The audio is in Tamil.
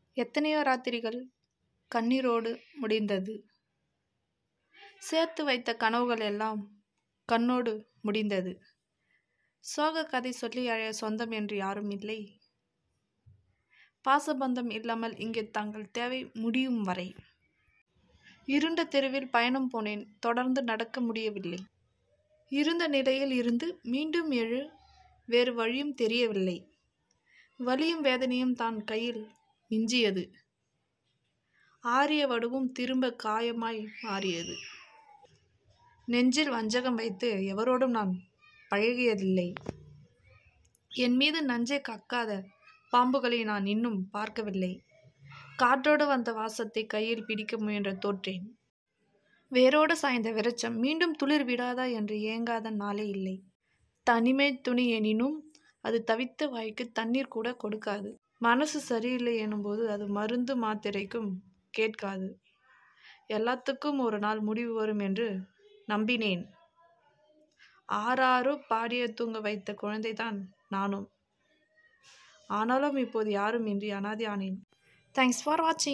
எத்தனையோ ராத்திரிகள் கண்ணீரோடு முடிந்தது சேர்த்து வைத்த கனவுகள் எல்லாம் கண்ணோடு முடிந்தது சோக கதை சொல்லி அழைய சொந்தம் என்று யாரும் இல்லை பாசபந்தம் இல்லாமல் இங்கே தங்கள் தேவை முடியும் வரை இருண்ட தெருவில் பயணம் போனேன் தொடர்ந்து நடக்க முடியவில்லை இருந்த நிலையில் இருந்து மீண்டும் எழு வேறு வழியும் தெரியவில்லை வலியும் வேதனையும் தான் கையில் மிஞ்சியது ஆரிய வடுவும் திரும்ப காயமாய் மாறியது நெஞ்சில் வஞ்சகம் வைத்து எவரோடும் நான் பழகியதில்லை என் மீது நஞ்சை கக்காத பாம்புகளை நான் இன்னும் பார்க்கவில்லை காற்றோடு வந்த வாசத்தை கையில் பிடிக்க முயன்ற தோற்றேன் வேரோடு சாய்ந்த விரச்சம் மீண்டும் துளிர் விடாதா என்று ஏங்காத நாளே இல்லை தனிமை துணி எனினும் அது தவித்த வாய்க்கு தண்ணீர் கூட கொடுக்காது மனசு சரியில்லை எனும்போது அது மருந்து மாத்திரைக்கும் கேட்காது எல்லாத்துக்கும் ஒரு நாள் முடிவு வரும் என்று நம்பினேன் ஆறாறு பாடிய தூங்க வைத்த குழந்தைதான் நானும் ஆனாலும் இப்போது யாரும் இன்றி அனாதி ஆனேன் தேங்க்ஸ் ஃபார் வாட்சிங்